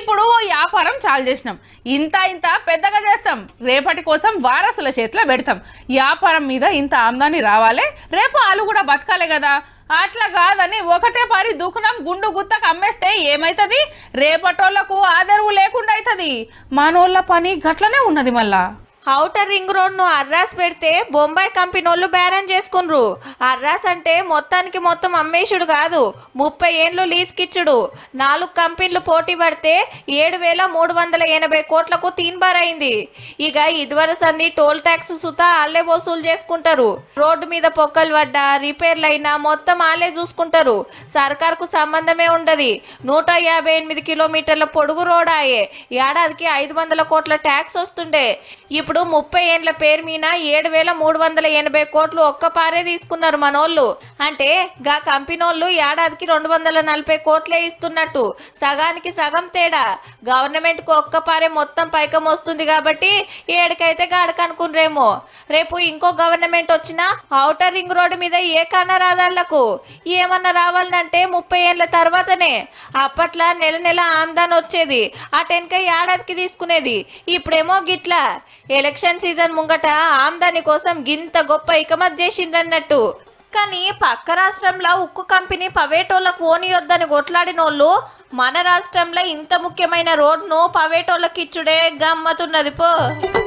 ఇప్పుడు ఓ వ్యాపారం చాలు చేసినాం ఇంత ఇంత పెద్దగా చేస్తాం రేపటి కోసం వారసుల చేతిలో పెడతాం వ్యాపారం మీద ఇంత ఆమ్దాని రావాలి రేపు వాళ్ళు కూడా బతకాలి కదా అట్లా కాదని ఒకటే పారి దుకుణం గుండు గుత్తకు అమ్మేస్తే ఏమైతుంది రేపటోళ్లకు ఆదరవు లేకుండా అవుతుంది మనోళ్ళ పని గట్లనే ఉన్నది మళ్ళా ఔటర్ రింగ్ రోడ్ ను అర్రాస్ పెడితే బొంబాయి కంపెనీ వాళ్ళు బేరం చేసుకున్రు అర్రాస్ అంటే మొత్తానికి మొత్తం అమ్మేషుడు కాదు ముప్పై ఏండ్లు లీజ్కిచ్చుడు నాలుగు కంపెనీలు పోటీ పడితే ఏడు వేల మూడు వందల ఎనభై కోట్లకు తీన్బారైంది ఇక ఇదివర సంది టోల్ ట్యాక్స్ సుత ఆళ్ళే వసూలు చేసుకుంటారు రోడ్డు మీద పొక్కలు పడ్డా రిపేర్లు అయినా మొత్తం ఆళ్ళే చూసుకుంటారు సర్కార్కు సంబంధమే ఉండదు నూట యాభై ఎనిమిది కిలోమీటర్ల పొడుగు రోడ్ ఆయే ఏడాదికి ఐదు వందల కోట్ల ట్యాక్స్ వస్తుండే ఇప్పుడు ముప్పై ఏండ్ల పేరు మీద ఏడు వేల మూడు వందల ఎనభై కోట్లు ఒక్క పారే తీసుకున్నారు మనోళ్ళు అంటే గా కంపెనోళ్ళు ఏడాదికి రెండు వందల నలభై కోట్లే ఇస్తున్నట్టు సగానికి సగం తేడా గవర్నమెంట్ కు ఒక్క పారే మొత్తం పైకం వస్తుంది కాబట్టి ఏడుకైతే గాడక అనుకున్రేమో రేపు ఇంకో గవర్నమెంట్ వచ్చినా ఔటర్ రింగ్ రోడ్డు మీద ఏ కన్నా రాదాళ్లకు ఏమన్నా రావాలంటే ముప్పై ఏళ్ళ తర్వాతనే అప్పట్లో నెల నెల ఆమ్దాన్ వచ్చేది ఆ టెన్క ఏడాదికి తీసుకునేది ఇప్పుడేమో గిట్లా ఎలక్షన్ సీజన్ ముంగట ఆమ్దాని కోసం గింత గొప్ప ఇకమత్ చేసిండ్రన్నట్టు కానీ పక్క రాష్ట్రంలో ఉక్కు కంపెనీ పవేటోళ్ళకు ఓనియొద్దని కొట్లాడినోళ్ళు మన రాష్ట్రంలో ఇంత ముఖ్యమైన రోడ్ను పవేటోళ్ళకి ఇచ్చుడే గమ్మతున్నది పో